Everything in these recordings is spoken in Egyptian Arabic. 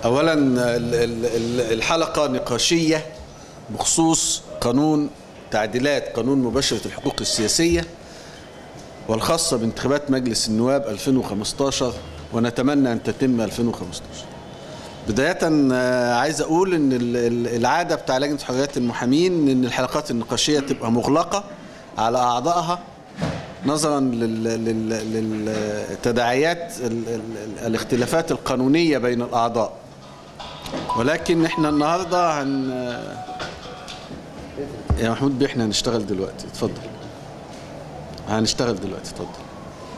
اولا ال- ال- ال- الحلقه نقاشيه بخصوص قانون تعديلات قانون مباشره الحقوق السياسيه والخاصه بانتخابات مجلس النواب 2015 ونتمنى ان تتم 2015 بداية آه، عايز أقول إن ال- ال- العادة بتاع لجنة حريات المحامين إن الحلقات النقاشية تبقى مغلقة على أعضائها نظرا لل- لل- للتداعيات ال- ال- ال- الاختلافات القانونية بين الأعضاء ولكن إحنا النهاردة هن يا محمود بيه إحنا هنشتغل دلوقتي اتفضل هنشتغل دلوقتي اتفضل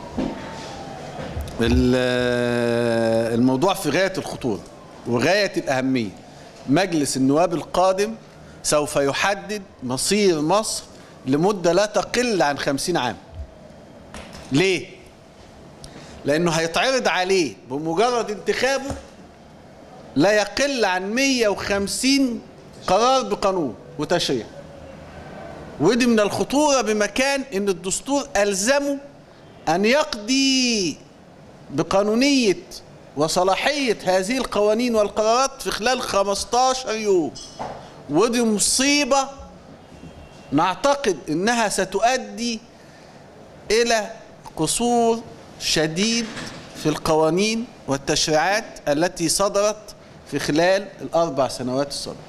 ال- الموضوع في غاية الخطورة وغاية الأهمية مجلس النواب القادم سوف يحدد مصير مصر لمدة لا تقل عن خمسين عام ليه؟ لأنه هيتعرض عليه بمجرد انتخابه لا يقل عن 150 قرار بقانون وتشريع ودي من الخطورة بمكان ان الدستور ألزمه أن يقضي بقانونية وصلاحية هذه القوانين والقرارات في خلال 15 يوم ودي مصيبة نعتقد انها ستؤدي الى قصور شديد في القوانين والتشريعات التي صدرت في خلال الاربع سنوات السابقه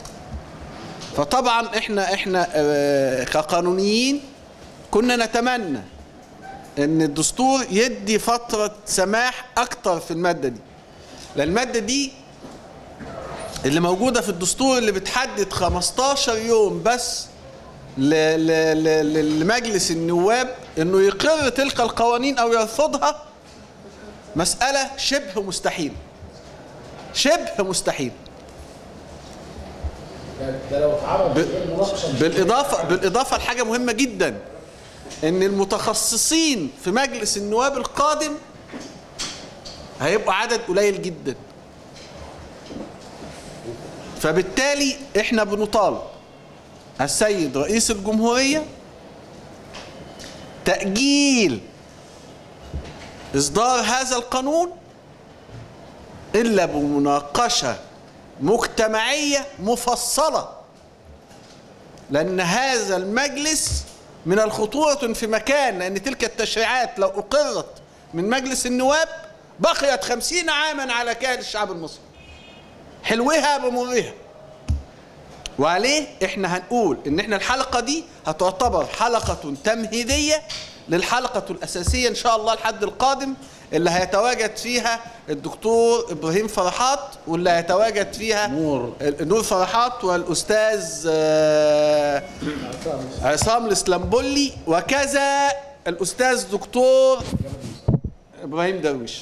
فطبعا احنا احنا آه، كقانونيين كنا نتمنى ان الدستور يدي فتره سماح اكتر في الماده دي لان الماده دي اللي موجوده في الدستور اللي بتحدد 15 يوم بس ل- ل- ل- لمجلس النواب انه يقر تلك القوانين او يرفضها مساله شبه مستحيله شبه مستحيل ده لو اتعرض ب- غير مناقشه مش بالاضافه بالاضافه لحاجه مهمه جدا ان المتخصصين في مجلس النواب القادم هيبقى عدد قليل جدا فبالتالي احنا بنطالب السيد رئيس الجمهوريه تاجيل اصدار هذا القانون الا بمناقشه مجتمعيه مفصله لأن هذا المجلس من الخطورة في مكان لأن تلك التشريعات لو أقرت من مجلس النواب بقيت خمسين عاما على كاهل الشعب المصري حلوها بمرها وعليه احنا هنقول ان احنا الحلقة دي هتعتبر حلقة تمهيدية للحلقة الأساسية إن شاء الله الحد القادم اللي هيتواجد فيها الدكتور إبراهيم فرحات واللي هيتواجد فيها نور. نور فرحات والأستاذ آه، عصام الاسلامبولي وكذا الأستاذ دكتور إبراهيم درويش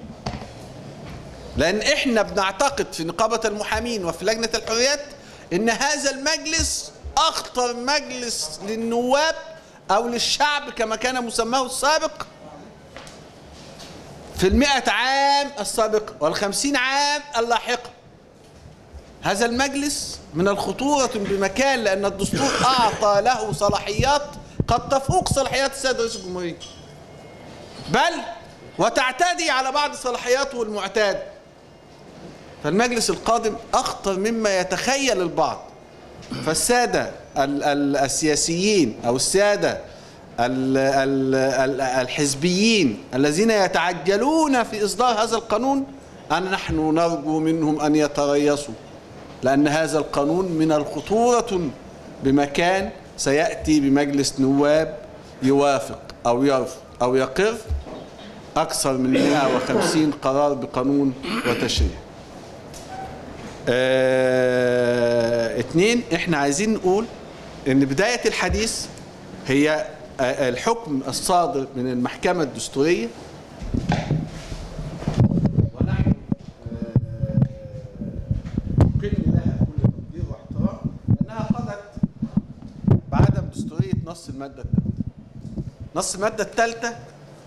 لأن إحنا بنعتقد في نقابة المحامين وفي لجنة الحريات إن هذا المجلس أخطر مجلس للنواب أو للشعب كما كان مسماه السابق في المئة عام السابقة والخمسين عام اللاحقة هذا المجلس من الخطورة بمكان لأن الدستور أعطى له صلاحيات قد تفوق صلاحيات السيد رئيس الجمهورية بل وتعتدي على بعض صلاحياته المعتاد فالمجلس القادم أخطر مما يتخيل البعض فالسادة ال- ال- السياسيين أو السادة ال- ال- ال- الحزبيين الذين يتعجلون في إصدار هذا القانون أن نحن نرجو منهم أن يتريثوا لأن هذا القانون من الخطورة بمكان سيأتي بمجلس نواب يوافق أو يرفض أو يقر أكثر من 150 قرار بقانون وتشريع آه، اتنين احنا عايزين نقول ان بداية الحديث هي آه، الحكم الصادر من المحكمة الدستورية ونحن آه، نقل لها كل تقدير واحترام انها قضت بعدم دستورية نص المادة الثالثة نص المادة الثالثة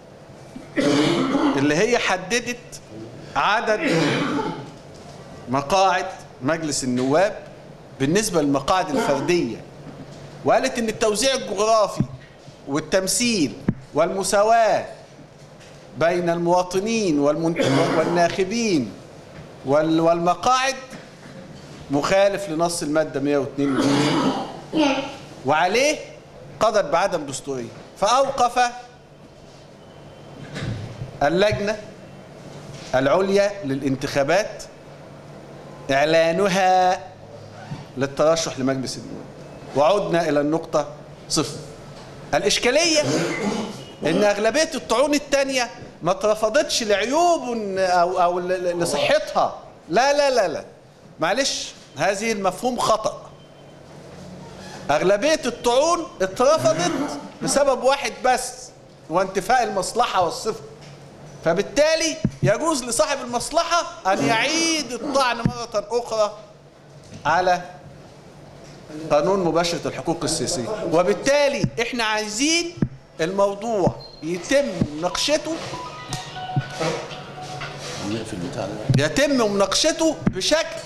اللي هي حددت عدد مقاعد مجلس النواب بالنسبة للمقاعد الفردية وقالت ان التوزيع الجغرافي والتمثيل والمساواة بين المواطنين والمنت- والناخبين وال- والمقاعد مخالف لنص المادة 102 وعليه قضت بعدم دستورية فأوقف اللجنة العليا للانتخابات إعلانها للترشح لمجلس النواب وعدنا إلى النقطة صفر الإشكالية إن أغلبية الطعون التانية ما اترفضتش لعيوب أو أو ل- لصحتها لا لا لا لا معلش هذه المفهوم خطأ أغلبية الطعون اترفضت بسبب واحد بس هو انتفاء المصلحة والصفة فبالتالي يجوز لصاحب المصلحة أن يعيد الطعن مرة أخرى على قانون مباشرة الحقوق السياسية وبالتالي احنا عايزين الموضوع يتم مناقشته نقفل البتاع ده يتم مناقشته بشكل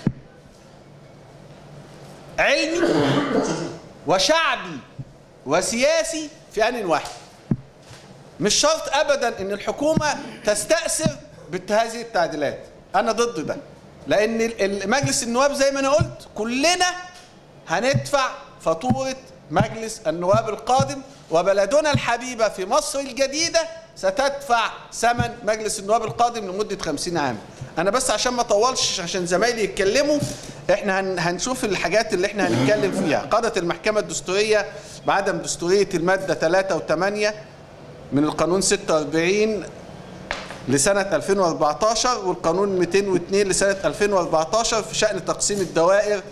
علمي وشعبي وسياسي في آن واحد مش شرط ابدا ان الحكومه تستأثر بهذه التعديلات انا ضد ده لان ال- ال- مجلس النواب زي ما انا قلت كلنا هندفع فاتوره مجلس النواب القادم وبلدنا الحبيبه في مصر الجديده ستدفع ثمن مجلس النواب القادم لمده 50 عام انا بس عشان ما اطولش عشان زمايلي يتكلموا احنا هن- هنشوف الحاجات اللي احنا هنتكلم فيها قضت المحكمه الدستوريه بعدم دستوريه الماده 3 و8 من القانون 46 لسنة 2014 والقانون 202 لسنة 2014 في شأن تقسيم الدوائر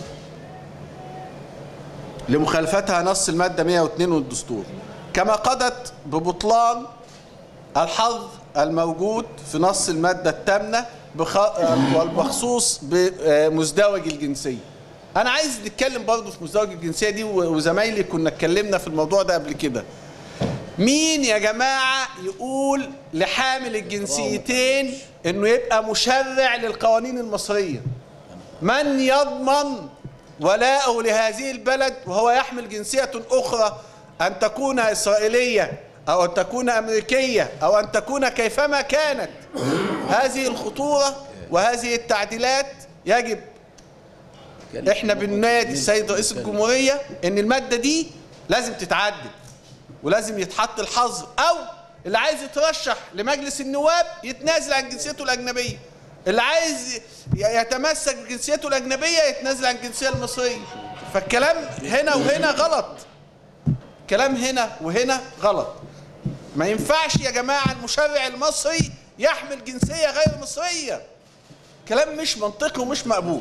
لمخالفتها نص المادة 102 من الدستور كما قضت ببطلان الحظ الموجود في نص المادة الثامنة بخ- والمخصوص بمزدوج الجنسية أنا عايز نتكلم برضه في مزدوج الجنسية دي وزمايلي كنا اتكلمنا في الموضوع ده قبل كده مين يا جماعة يقول لحامل الجنسيتين انه يبقى مشرع للقوانين المصرية من يضمن ولاءه لهذه البلد وهو يحمل جنسية أخرى أن تكون إسرائيلية أو أن تكون أمريكية أو أن تكون كيفما كانت هذه الخطورة وهذه التعديلات يجب احنا بننادي السيد رئيس الجمهورية ان المادة دي لازم تتعدل ولازم يتحط الحظر او اللي عايز يترشح لمجلس النواب يتنازل عن جنسيته الاجنبيه اللي عايز ي- يتمسك بجنسيته الاجنبيه يتنازل عن الجنسيه المصريه فالكلام هنا وهنا غلط كلام هنا وهنا غلط ما ينفعش يا جماعه المشرع المصري يحمل جنسيه غير مصريه كلام مش منطقي ومش مقبول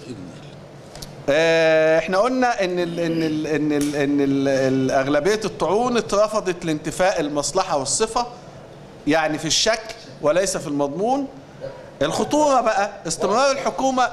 آه، احنا قلنا ان ال ان ال ان ال ان ال ال اغلبيه الطعون اترفضت لانتفاء المصلحه والصفه يعني في الشكل وليس في المضمون الخطوره بقى استمرار الحكومه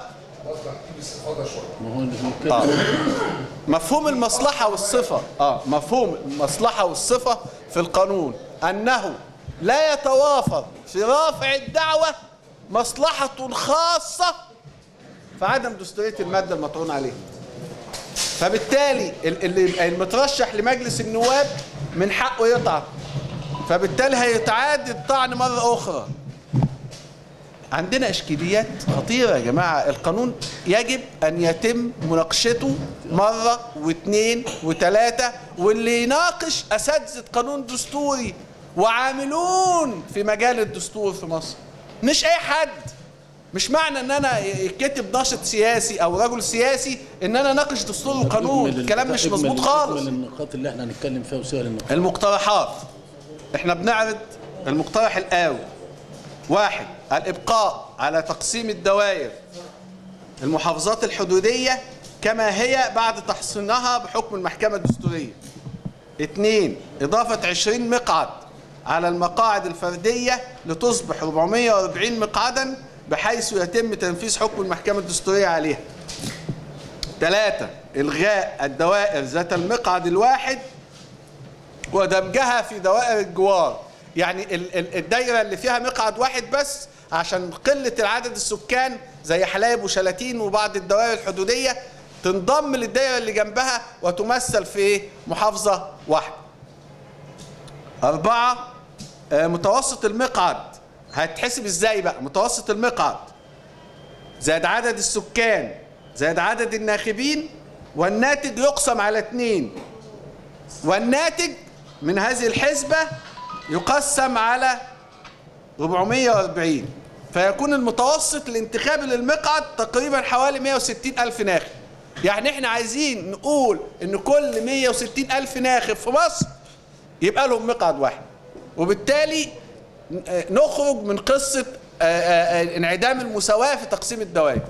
ما هو نتكلم آه. مفهوم المصلحة والصفة اه مفهوم المصلحة والصفة في القانون أنه لا يتوافر في رافع الدعوة مصلحة خاصة في عدم دستورية المادة المطعون عليها فبالتالي ال- اللي المترشح لمجلس النواب من حقه يطعن فبالتالي هيتعاد الطعن مرة أخرى عندنا اشكاليات خطيره يا جماعه القانون يجب ان يتم مناقشته مره واثنين وثلاثه واللي يناقش اساتذه قانون دستوري وعاملون في مجال الدستور في مصر مش اي حد مش معنى ان انا يتكتب ناشط سياسي او رجل سياسي ان انا اناقش دستور وقانون اجمل الكلام مش اجمل- مظبوط خالص اجمل النقاط اللي احنا هنتكلم فيها وسائل النقاط المقترحات احنا بنعرض المقترح الاول واحد الابقاء على تقسيم الدوائر المحافظات الحدودية كما هي بعد تحصينها بحكم المحكمة الدستورية اثنين إضافة 20 مقعد على المقاعد الفردية لتصبح 440 مقعدا بحيث يتم تنفيذ حكم المحكمة الدستورية عليها ثلاثة إلغاء الدوائر ذات المقعد الواحد ودمجها في دوائر الجوار يعني ال- ال- الدايره اللي فيها مقعد واحد بس عشان قله العدد السكان زي حلايب وشلاتين وبعض الدوائر الحدوديه تنضم للدايره اللي جنبها وتمثل في محافظه واحده. أربعة آه، متوسط المقعد هيتحسب ازاي بقى؟ متوسط المقعد زائد عدد السكان زائد عدد الناخبين والناتج يقسم على اتنين والناتج من هذه الحسبة يقسم على 440 فيكون المتوسط الانتخابي للمقعد تقريبا حوالي 160 ألف ناخب يعني احنا عايزين نقول ان كل 160 ألف ناخب في مصر يبقى لهم مقعد واحد وبالتالي نخرج من قصة آه، آه، آه، انعدام المساواة في تقسيم الدوائر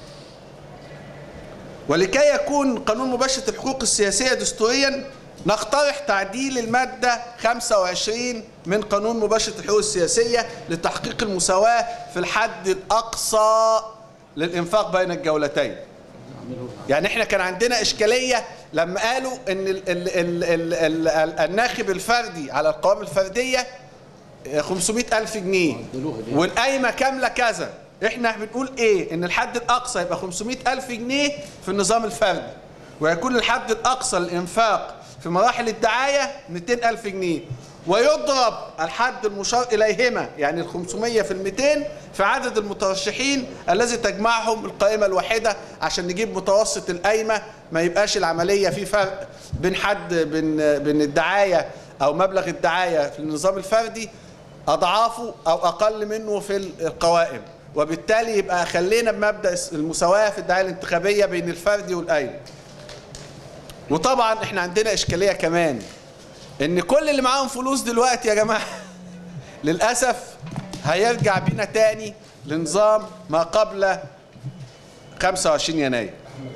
ولكي يكون قانون مباشرة الحقوق السياسية دستوريا نقترح تعديل المادة 25 من قانون مباشرة الحقوق السياسية لتحقيق المساواة في الحد الأقصى للإنفاق بين الجولتين يعني احنا كان عندنا إشكالية لما قالوا ان ال ال ال ال ال ال الناخب الفردي على القوائم الفردية 500 ألف جنيه والقايمة كاملة كذا احنا بنقول ايه ان الحد الاقصى يبقى 500 ألف جنيه في النظام الفردي ويكون الحد الاقصى للانفاق في مراحل الدعاية 200 ألف جنيه ويضرب الحد المشار إليهما يعني ال 500 في ال 200 في عدد المترشحين الذي تجمعهم القائمة الواحدة عشان نجيب متوسط القايمة ما يبقاش العملية في فرق بين حد بين بين الدعاية أو مبلغ الدعاية في النظام الفردي أضعافه أو أقل منه في القوائم وبالتالي يبقى خلينا بمبدأ المساواة في الدعاية الانتخابية بين الفردي والقايمة وطبعا احنا عندنا اشكاليه كمان ان كل اللي معاهم فلوس دلوقتي يا جماعه للاسف هيرجع بينا تاني لنظام ما قبل 25 يناير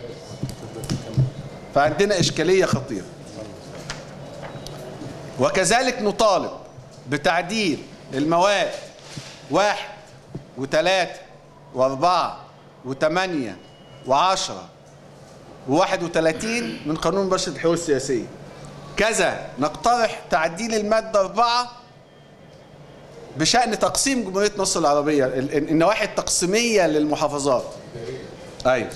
فعندنا اشكاليه خطيره وكذلك نطالب بتعديل المواد واحد وثلاثة وأربعة وثمانية وعشرة و31 من قانون مباشرة الحقوق السياسية كذا نقترح تعديل المادة 4 بشأن تقسيم جمهورية مصر العربية ال- ال- النواحي التقسيمية للمحافظات أيوة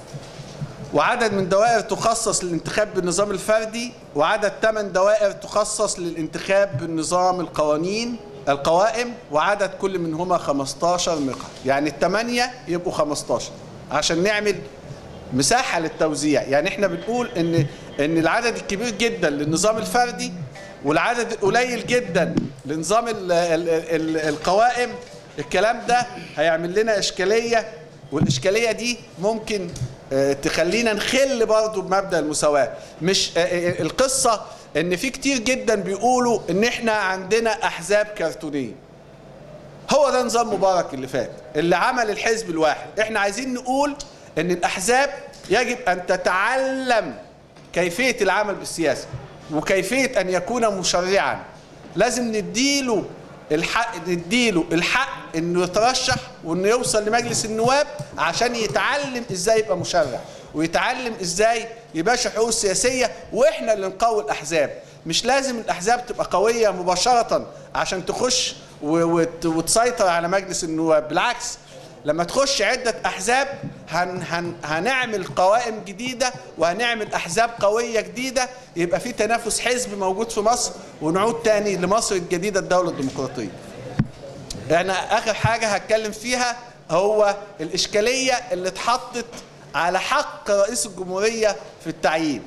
وعدد من دوائر تخصص للانتخاب بالنظام الفردي وعدد 8 دوائر تخصص للانتخاب بالنظام القوانين القوائم وعدد كل منهما 15 مقعد يعني الثمانية يبقوا 15 عشان نعمل مساحة للتوزيع يعني احنا بنقول ان ان العدد الكبير جدا للنظام الفردي والعدد القليل جدا لنظام ال ال ال القوائم الكلام ده هيعمل لنا اشكالية والاشكالية دي ممكن آه، تخلينا نخل برضو بمبدأ المساواة مش آه، آه، القصة ان في كتير جدا بيقولوا ان احنا عندنا احزاب كرتونية هو ده نظام مبارك اللي فات اللي عمل الحزب الواحد احنا عايزين نقول ان الاحزاب يجب ان تتعلم كيفية العمل بالسياسة وكيفية ان يكون مشرعا لازم نديله الحق نديله الحق انه يترشح وانه يوصل لمجلس النواب عشان يتعلم ازاي يبقى مشرع ويتعلم ازاي يباشر حقوق السياسيه واحنا اللي نقوي الاحزاب مش لازم الاحزاب تبقى قويه مباشره عشان تخش و- وت- وتسيطر على مجلس النواب بالعكس لما تخش عدة أحزاب هن هن هنعمل قوائم جديدة وهنعمل أحزاب قوية جديدة يبقى في تنافس حزب موجود في مصر ونعود تاني لمصر الجديدة الدولة الديمقراطية احنا آخر حاجة هتكلم فيها هو الإشكالية اللي اتحطت على حق رئيس الجمهورية في التعيين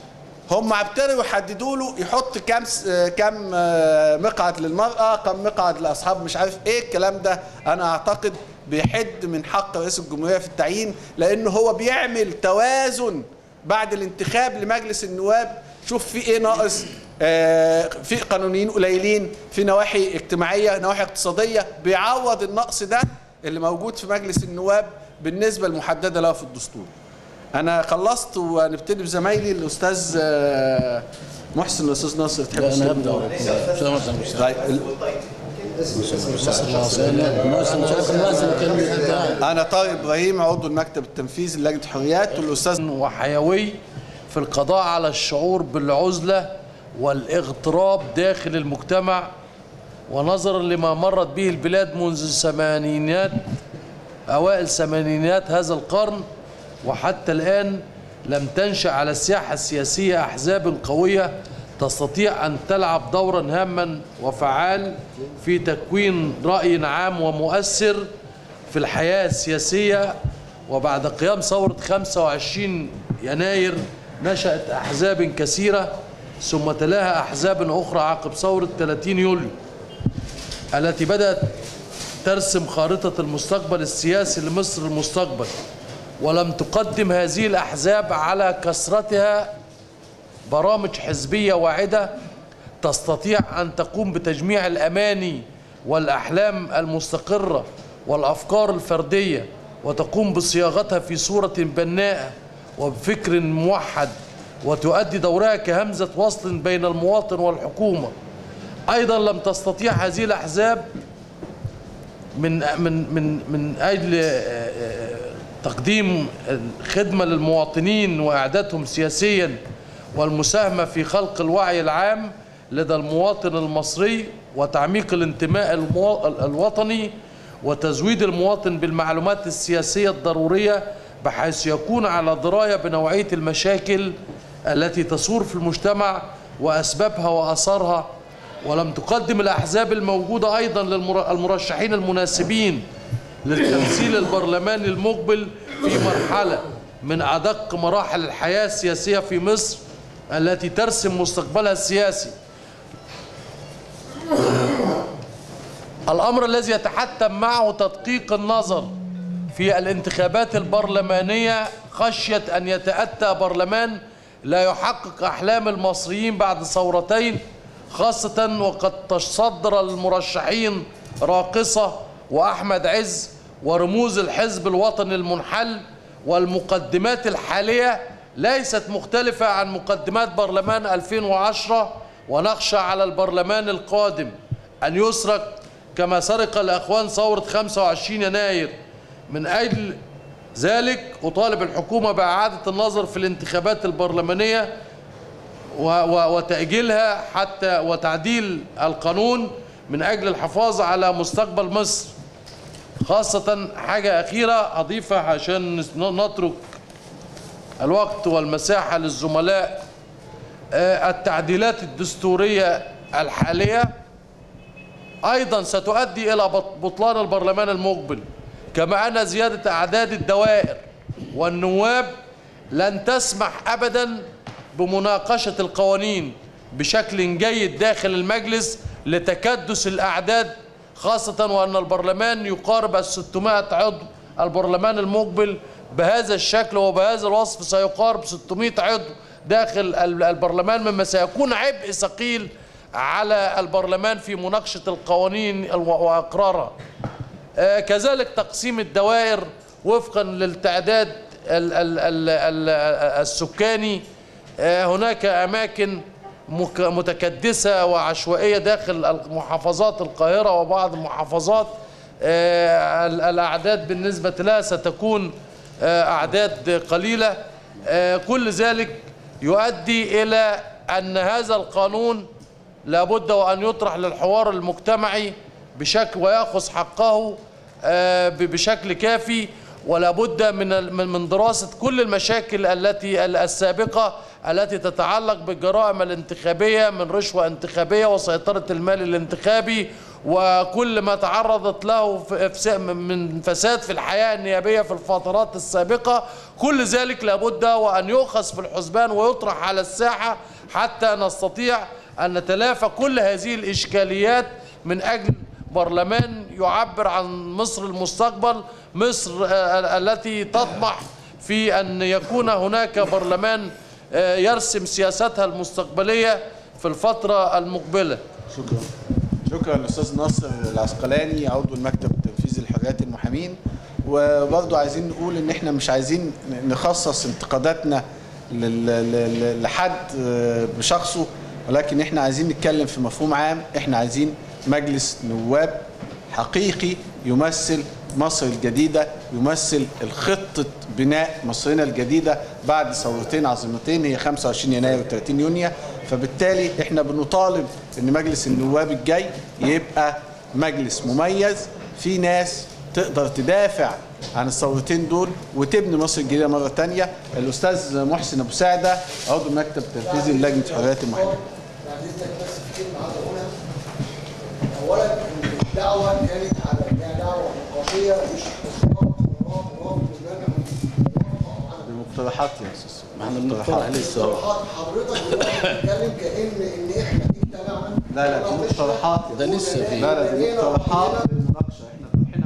هم ابتدوا يحددوا له يحط كام س- آه، كام آه، مقعد للمرأة كم مقعد لأصحاب مش عارف ايه الكلام ده أنا أعتقد بيحد من حق رئيس الجمهورية في التعيين لأنه هو بيعمل توازن بعد الانتخاب لمجلس النواب شوف في ايه ناقص آه، في قانونيين قليلين في نواحي اجتماعية نواحي اقتصادية بيعوض النقص ده اللي موجود في مجلس النواب بالنسبة المحددة له في الدستور انا خلصت ونبتدي بزمايلي الاستاذ آه، محسن والاستاذ ناصر تحب لا انا تسلم؟ هبدا استاذ مثلا مش طيب ال- انا طارق ابراهيم عضو المكتب التنفيذي للجنه الحريات والاستاذ وحيوي في القضاء على الشعور بالعزلة والاغتراب داخل المجتمع ونظرا لما مرت به البلاد منذ الثمانينات أوائل ثمانينات هذا القرن وحتى الآن لم تنشأ على الساحة السياسية أحزاب قوية تستطيع أن تلعب دورا هاما وفعال في تكوين رأي عام ومؤثر في الحياة السياسية وبعد قيام ثورة 25 يناير نشأت أحزاب كثيرة ثم تلاها أحزاب أخرى عقب ثورة 30 يوليو التي بدأت ترسم خارطة المستقبل السياسي لمصر المستقبل ولم تقدم هذه الأحزاب على كثرتها برامج حزبية واعدة تستطيع أن تقوم بتجميع الأماني والأحلام المستقرة والأفكار الفردية وتقوم بصياغتها في صورة بناءة وبفكر موحد وتؤدي دورها كهمزة وصل بين المواطن والحكومة أيضا لم تستطيع هذه الأحزاب من من من من اجل آه، آه، تقديم الخدمه للمواطنين واعدادهم سياسيا والمساهمه في خلق الوعي العام لدى المواطن المصري وتعميق الانتماء الموا- الوطني وتزويد المواطن بالمعلومات السياسيه الضروريه بحيث يكون على درايه بنوعيه المشاكل التي تثور في المجتمع واسبابها واثارها ولم تقدم الأحزاب الموجودة أيضا للمرشحين المناسبين للتمثيل البرلماني المقبل في مرحلة من أدق مراحل الحياة السياسية في مصر التي ترسم مستقبلها السياسي الأمر الذي يتحتم معه تدقيق النظر في الانتخابات البرلمانية خشية أن يتأتى برلمان لا يحقق أحلام المصريين بعد ثورتين خاصة وقد تصدر المرشحين راقصة وأحمد عز ورموز الحزب الوطني المنحل والمقدمات الحالية ليست مختلفة عن مقدمات برلمان 2010 ونخشى على البرلمان القادم أن يسرق كما سرق الأخوان ثورة 25 يناير من أجل ذلك أطالب الحكومة بإعادة النظر في الانتخابات البرلمانية و- و- وتأجيلها حتى وتعديل القانون من أجل الحفاظ على مستقبل مصر خاصة حاجة أخيرة أضيفها عشان نس- نترك الوقت والمساحة للزملاء آه، التعديلات الدستورية الحالية أيضا ستؤدي إلى بط- بطلان البرلمان المقبل كما أن زيادة أعداد الدوائر والنواب لن تسمح أبدا بمناقشة القوانين بشكل جيد داخل المجلس لتكدس الأعداد خاصة وأن البرلمان يقارب ال 600 عضو البرلمان المقبل بهذا الشكل وبهذا الوصف سيقارب 600 عضو داخل ال- البرلمان مما سيكون عبء ثقيل على البرلمان في مناقشة القوانين الو- وإقرارها آه، كذلك تقسيم الدوائر وفقا للتعداد ال- ال- ال- ال- السكاني آه، هناك أماكن مك- متكدسة وعشوائية داخل محافظات القاهرة وبعض المحافظات آه، ال- الأعداد بالنسبة لها ستكون آه، أعداد قليلة آه، كل ذلك يؤدي إلى أن هذا القانون لابد وأن يطرح للحوار المجتمعي بشكل ويأخذ حقه آه، ب- بشكل كافي ولا بد من ال- من من دراسة كل المشاكل التي ال- السابقة التي تتعلق بالجرائم الانتخابية من رشوة انتخابية وسيطرة المال الانتخابي وكل ما تعرضت له في- في- من فساد في الحياة النيابية في الفترات السابقة كل ذلك لابد وأن يؤخذ في الحسبان ويطرح على الساحة حتى نستطيع أن نتلافى كل هذه الإشكاليات من أجل برلمان يعبر عن مصر المستقبل مصر آه، التي تطمح في أن يكون هناك برلمان آه، يرسم سياستها المستقبلية في الفترة المقبلة شكرا شكرا استاذ ناصر العسقلاني عضو المكتب التنفيذي لحريات المحامين وبرضه عايزين نقول ان احنا مش عايزين نخصص انتقاداتنا لل- لل- لحد آه، بشخصه ولكن احنا عايزين نتكلم في مفهوم عام احنا عايزين مجلس نواب حقيقي يمثل مصر الجديدة يمثل الخطة بناء مصرنا الجديدة بعد ثورتين عظيمتين هي 25 يناير و 30 يونيو فبالتالي احنا بنطالب ان مجلس النواب الجاي يبقى مجلس مميز في ناس تقدر تدافع عن الثورتين دول وتبني مصر الجديدة مرة تانية الأستاذ محسن أبو سعدة عضو المكتب التنفيذي للجنة حريات المحامين يعني اذنك بس في كلمه عايز اقولها اولا الدعوه كانت على انها دعوه نقاشيه مش تصوير قرارات ورافض لجنه مقترحات يا استاذ ما احنا بنقترح لسه أهو. اقتراحات حضرتك دلوقتي بتتكلم كأن ان احنا اجتمعنا لا لا دي مقترحات ده لسه في لا لا دي مقترحات للمناقشه احنا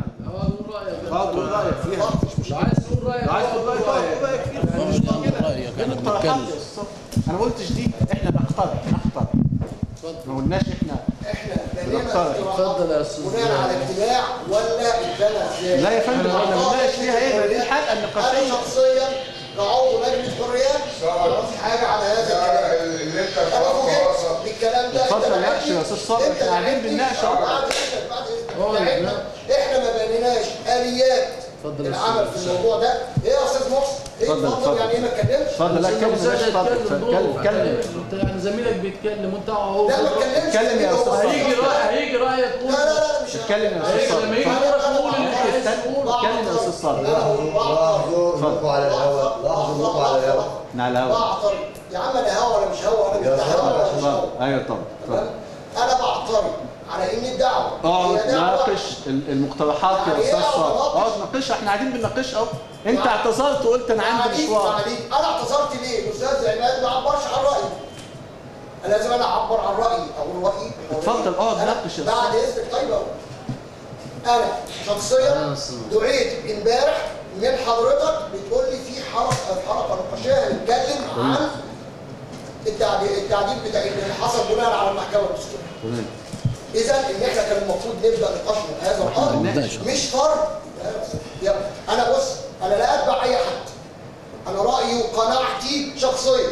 طرحنا فاضل رايك فيها لو عايز تقول رايك عايز تقول رايك تقول رايك فيها مش معنى رأيك دي احنا مقترحات بنتكلم يا استاذ انا ما قلتش دي احنا نقترح نقترح ما قلناش احنا احنا بنينا اتفضل. اقتراحات اتفضل يا أستاذ بناء على اجتماع ولا اتبنى ازاي؟ لا يا فندم، احنا أعتقد مالناش فيها ايه؟ دي الحلقة انا النقاشية. شخصيا كعضو لجنه حريات ما في حاجه على هذا الكلام اللي انت انا خلاص فوجئت بالكلام ده اتفضل أنت ناقش يا أستاذ صابر، أنت احنا قاعدين لعبتني. بنناقش أهو. بعد اذنك بعد اذنك لعبنا. احنا ما بنيناش اليات اتفضل يا العمل أستاذ في الموضوع ده ايه يا استاذ محسن؟ ايه اتفضل، اتفضل اتفضل. يعني ايه ما اتكلمش؟ اتفضل لا اتكلم يا باشا اتفضل اتكلم اتكلم انت يعني زميلك بيتكلم وانت اهو لا ما اتكلمش اتكلم يا أستاذ صابر. هيجي رايك هيجي رايك لا لا لا مش اتكلم يا استاذ هيجي صابر لما يجي اتفضل. دورك قول اللي انت عايز تقوله اتكلم يا استاذ صابر بعترض لاحظوا على الهواء لاحظوا على الهواء احنا على الهوا بعترض يا عم انا هوا ولا مش هوا انا يا مش هوا ولا مش اتفضل هوا ايوه طبعا تمام؟ اتفضل انا بعترض على ان الدعوه اقعد هي دعوة ناقش ال- المقترحات يا يعني ايه استاذ اقعد صابر اناقش؟ اقعد ناقشها احنا قاعدين بنناقشها اهو انت يعني- اعتذرت وقلت انا عندي معاليك مشوار معاليك انا اعتذرت ليه؟ الاستاذ عماد ما عبرش عن رايي أنا لازم انا اعبر عن رايي اقول رايي اتفضل، اقعد أنا ناقش يا بعد اذنك طيب اهو انا شخصيا دعيت امبارح من حضرتك بتقول لي في حلقه حلقه نقاشيه هنتكلم عن التعديل التعديل بتاع اللي حصل بناء على المحكمه الدستوريه تمام اذا ان احنا كان المفروض نبدا نقاشنا بهذا الامر بنناقش. مش فرض يا- انا بص انا لا اتبع اي حد انا رايي وقناعتي شخصيه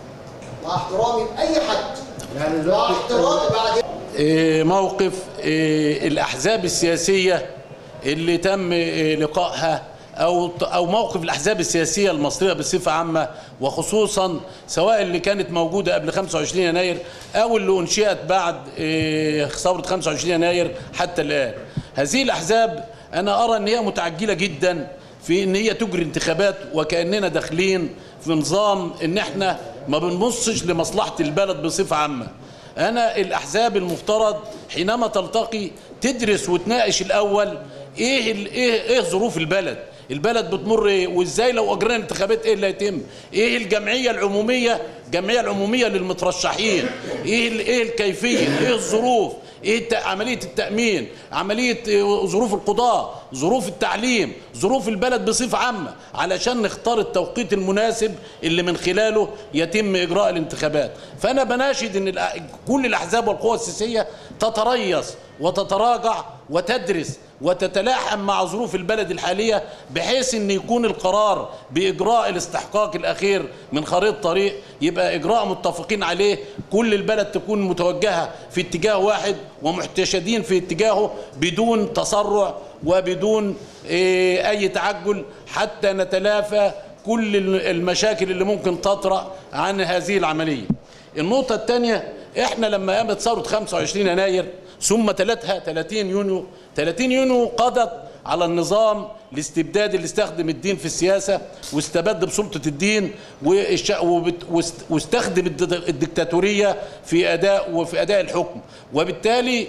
مع احترامي لاي حد يعني مع دلوقتي احترامي بعد إيه، موقف إيه، الأحزاب السياسية اللي تم إيه، لقائها أو أو موقف الأحزاب السياسية المصرية بصفة عامة وخصوصا سواء اللي كانت موجودة قبل 25 يناير أو اللي أنشئت بعد إيه، ثورة 25 يناير حتى الآن هذه الأحزاب أنا أرى أن هي متعجلة جدا في ان هي تجري انتخابات وكاننا داخلين في نظام ان احنا ما بنبصش لمصلحه البلد بصفه عامه انا الاحزاب المفترض حينما تلتقي تدرس وتناقش الاول ايه ال- ايه ايه ظروف البلد البلد بتمر ايه وازاي لو اجرينا انتخابات ايه اللي هيتم ايه الجمعيه العموميه الجمعيه العموميه للمترشحين ايه ال- ايه الكيفيه ايه الظروف ايه الت- عمليه التامين عمليه إيه ظروف القضاء ظروف التعليم ظروف البلد بصفه عامه علشان نختار التوقيت المناسب اللي من خلاله يتم اجراء الانتخابات فانا بناشد ان الأ- كل الاحزاب والقوى السياسيه تتريث وتتراجع وتدرس وتتلاحم مع ظروف البلد الحاليه بحيث ان يكون القرار باجراء الاستحقاق الاخير من خريطه طريق يبقى اجراء متفقين عليه كل البلد تكون متوجهه في اتجاه واحد ومحتشدين في اتجاهه بدون تسرع وبدون إيه، اي تعجل حتى نتلافى كل المشاكل اللي ممكن تطرأ عن هذه العمليه. النقطه الثانيه احنا لما قامت ثوره 25 يناير ثم تلتها 30 يونيو 30 يونيو قضت على النظام الاستبدادي اللي استخدم الدين في السياسة واستبد بسلطة الدين والش- وبت- واست- واستخدم الد- الدكتاتورية في أداء وفي أداء الحكم وبالتالي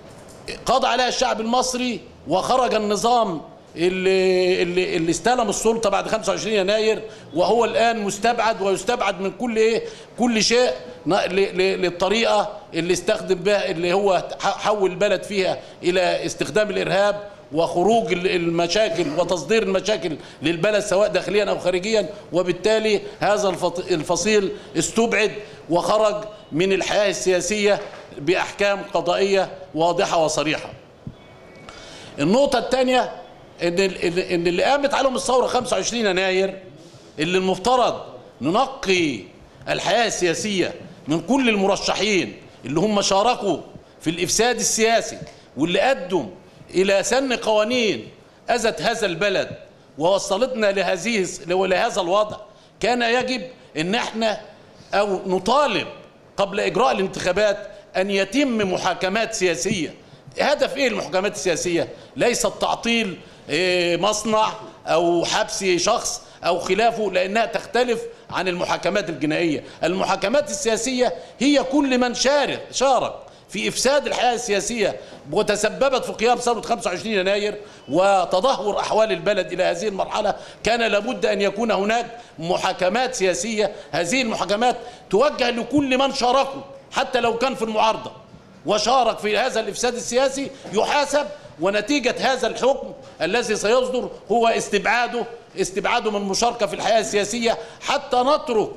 قضى عليها الشعب المصري وخرج النظام اللي, اللي, اللي استلم السلطة بعد 25 يناير وهو الآن مستبعد ويستبعد من كل إيه كل شيء ن- ل- ل- للطريقة اللي استخدم بها اللي هو ح- حول البلد فيها إلى استخدام الإرهاب وخروج ال- المشاكل وتصدير المشاكل للبلد سواء داخليا أو خارجيا وبالتالي هذا الفط- الفصيل استبعد وخرج من الحياة السياسية بأحكام قضائية واضحة وصريحة النقطة الثانية إن ال- إن إن اللي قامت عليهم الثورة 25 يناير اللي المفترض ننقي الحياة السياسية من كل المرشحين اللي هم شاركوا في الإفساد السياسي واللي أدوا إلى سن قوانين أذت هذا البلد ووصلتنا لهذه لهذا الوضع كان يجب إن احنا أو نطالب قبل إجراء الانتخابات أن يتم محاكمات سياسية هدف إيه المحاكمات السياسية؟ ليس تعطيل إيه، مصنع أو حبس شخص أو خلافه لأنها تختلف عن المحاكمات الجنائية المحاكمات السياسية هي كل من شارك شارك في افساد الحياه السياسيه وتسببت في قيام ثوره 25 يناير وتدهور احوال البلد الى هذه المرحله كان لابد ان يكون هناك محاكمات سياسيه هذه المحاكمات توجه لكل من شاركوا حتى لو كان في المعارضه وشارك في هذا الافساد السياسي يحاسب ونتيجه هذا الحكم الذي سيصدر هو استبعاده استبعاده من المشاركه في الحياه السياسيه حتى نترك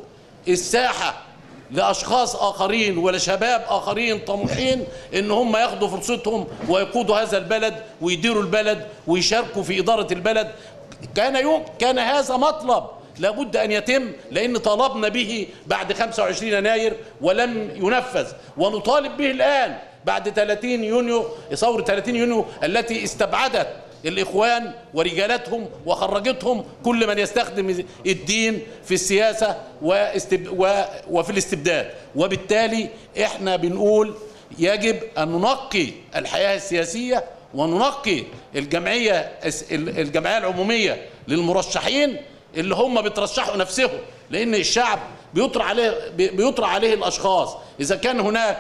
الساحه لاشخاص اخرين ولشباب اخرين طموحين ان هم ياخدوا فرصتهم ويقودوا هذا البلد ويديروا البلد ويشاركوا في اداره البلد كان يوم كان هذا مطلب لابد ان يتم لان طالبنا به بعد 25 يناير ولم ينفذ ونطالب به الان بعد 30 يونيو ثوره 30 يونيو التي استبعدت الاخوان ورجالتهم وخرجتهم كل من يستخدم الدين في السياسه واستب و وفي الاستبداد وبالتالي احنا بنقول يجب ان ننقي الحياه السياسيه وننقي الجمعيه الجمعيه العموميه للمرشحين اللي هم بيترشحوا نفسهم لان الشعب بيطرح عليه بيطرح عليه الاشخاص اذا كان هناك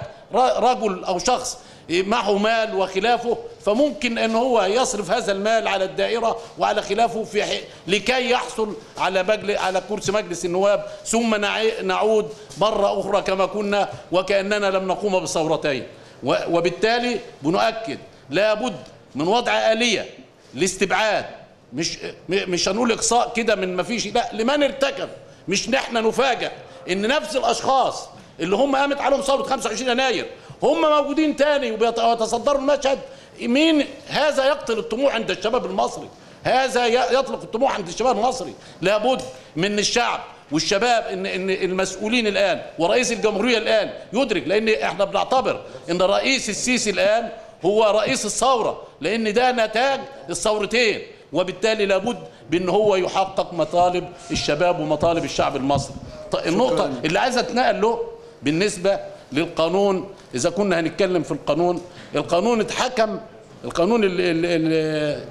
رجل او شخص معه مال وخلافه فممكن ان هو يصرف هذا المال على الدائره وعلى خلافه في حي... لكي يحصل على مجل... على كرسي مجلس النواب ثم نع... نعود مره اخرى كما كنا وكاننا لم نقوم بثورتين و... وبالتالي بنؤكد لابد من وضع اليه لاستبعاد مش مش هنقول اقصاء كده من ما فيش لا لمن ارتكب مش نحن نفاجئ ان نفس الاشخاص اللي هم قامت عليهم ثوره 25 يناير هم موجودين تاني ويتصدروا المشهد مين هذا يقتل الطموح عند الشباب المصري هذا يطلق الطموح عند الشباب المصري لابد من الشعب والشباب ان ان المسؤولين الان ورئيس الجمهوريه الان يدرك لان احنا بنعتبر ان الرئيس السيسي الان هو رئيس الثوره لان ده نتاج الثورتين وبالتالي لابد بان هو يحقق مطالب الشباب ومطالب الشعب المصري النقطه اللي عايز اتنقل له بالنسبه للقانون اذا كنا هنتكلم في القانون القانون اتحكم القانون ال ال ال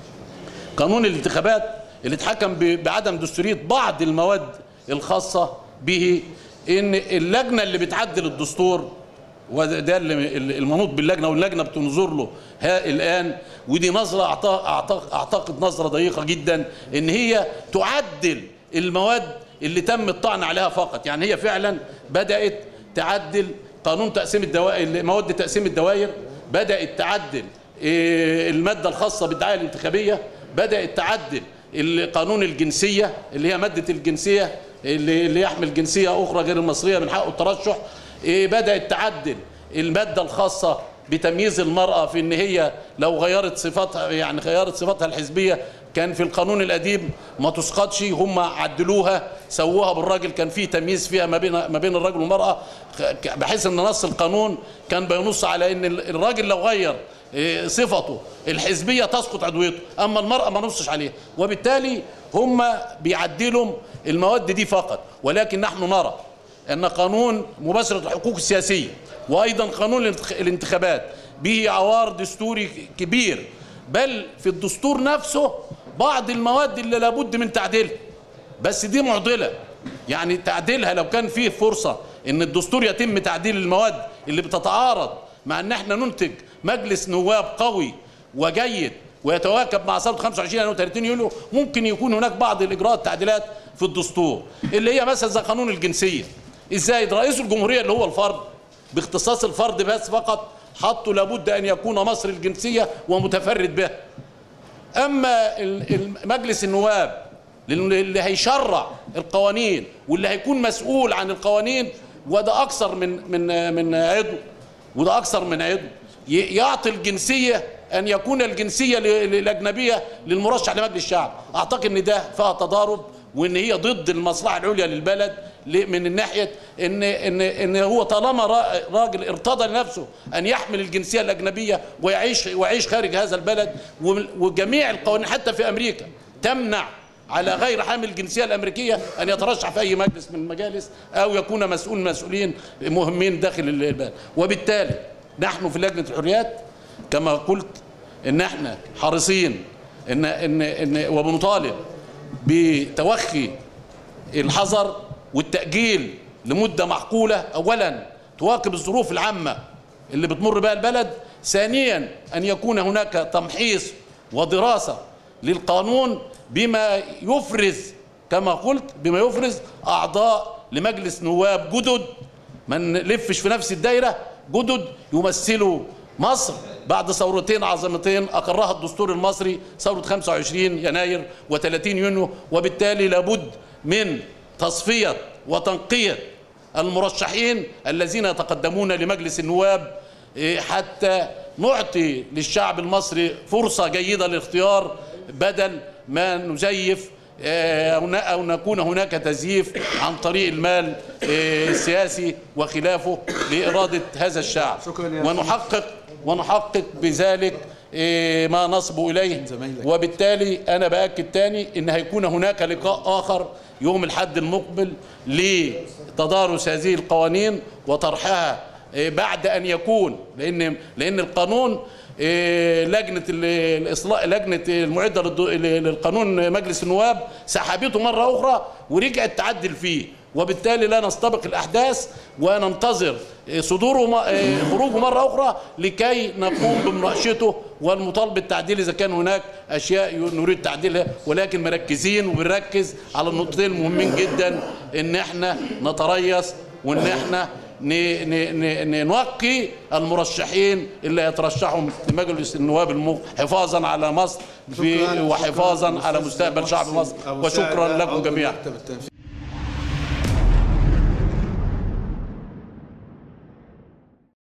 قانون الانتخابات اللي اتحكم بعدم دستوريه بعض المواد الخاصه به ان اللجنه اللي بتعدل الدستور وده اللي المنوط باللجنه واللجنه بتنظر له ها الان ودي نظره اعتقد, أعتقد نظره ضيقه جدا ان هي تعدل المواد اللي تم الطعن عليها فقط يعني هي فعلا بدات تعدل قانون تقسيم الدوائر مواد تقسيم الدوائر بدات تعدل الماده الخاصه بالدعايه الانتخابيه بدات تعدل القانون الجنسيه اللي هي ماده الجنسيه اللي, اللي يحمل جنسيه اخرى غير المصريه من حقه الترشح بدات تعدل الماده الخاصه بتمييز المراه في ان هي لو غيرت صفاتها يعني غيرت صفاتها الحزبيه كان في القانون القديم ما تسقطش هم عدلوها سووها بالراجل كان في تمييز فيها ما بين ما بين الرجل والمراه بحيث ان نص القانون كان بينص على ان الراجل لو غير صفته الحزبيه تسقط عضويته اما المراه ما نصش عليها وبالتالي هم بيعدلوا المواد دي فقط ولكن نحن نرى ان قانون مباشره الحقوق السياسيه وايضا قانون الانتخابات به عوار دستوري كبير بل في الدستور نفسه بعض المواد اللي لابد من تعديلها بس دي معضله يعني تعديلها لو كان فيه فرصه ان الدستور يتم تعديل المواد اللي بتتعارض مع ان احنا ننتج مجلس نواب قوي وجيد ويتواكب مع ثوره 25 يناير 30 يوليو ممكن يكون هناك بعض الاجراءات التعديلات في الدستور اللي هي مثلا زي قانون الجنسيه ازاي رئيس الجمهوريه اللي هو الفرد باختصاص الفرد بس فقط حطوا لابد ان يكون مصر الجنسيه ومتفرد بها اما مجلس النواب اللي هيشرع القوانين واللي هيكون مسؤول عن القوانين وده اكثر من من من عضو وده اكثر من عضو يعطي الجنسيه ان يكون الجنسيه الاجنبيه للمرشح لمجلس الشعب اعتقد ان ده فيها تضارب وان هي ضد المصلحه العليا للبلد من الناحيه ان ان ان هو طالما راجل ارتضى لنفسه ان يحمل الجنسيه الاجنبيه ويعيش ويعيش خارج هذا البلد وجميع القوانين حتى في امريكا تمنع على غير حامل الجنسيه الامريكيه ان يترشح في اي مجلس من المجالس او يكون مسؤول مسؤولين مهمين داخل البلد وبالتالي نحن في لجنه الحريات كما قلت ان احنا حريصين ان ان ان وبنطالب بتوخي الحذر والتأجيل لمدة معقولة أولا تواكب الظروف العامة اللي بتمر بها البلد ثانيا أن يكون هناك تمحيص ودراسة للقانون بما يفرز كما قلت بما يفرز أعضاء لمجلس نواب جدد ما نلفش في نفس الدايرة جدد يمثلوا مصر بعد ثورتين عظيمتين أقرها الدستور المصري ثورة 25 يناير و30 يونيو وبالتالي لابد من تصفية وتنقية المرشحين الذين يتقدمون لمجلس النواب إيه، حتى نعطي للشعب المصري فرصة جيدة للاختيار بدل ما نزيف آه، أو ن- أو نكون هناك تزييف عن طريق المال آه، السياسي وخلافه لإرادة هذا الشعب ونحقق ونحقق بذلك آه، ما نصب إليه وبالتالي أنا بأكد تاني إن هيكون هناك لقاء آخر يوم الحد المقبل لتدارس هذه القوانين وطرحها آه، بعد أن يكون لأن لأن القانون إيه، لجنه ال- الاصلاح لجنه المعده للد- للقانون مجلس النواب سحبته مره اخرى ورجعت تعدل فيه وبالتالي لا نستبق الاحداث وننتظر إيه، صدوره م- إيه، خروجه مره اخرى لكي نقوم بمناقشته والمطالبه بالتعديل اذا كان هناك اشياء ي- نريد تعديلها ولكن مركزين وبنركز على النقطتين المهمين جدا ان احنا نتريث وان احنا ن- ن- ن- ن- نوقي المرشحين اللي يترشحوا لمجلس النواب المو- حفاظا على مصر في شكراً. وحفاظا شكراً على أستاذ مستقبل شعب محسن مصر أبو وشكرا سعد، لكم عضو جميعا المكتب التنفيذي.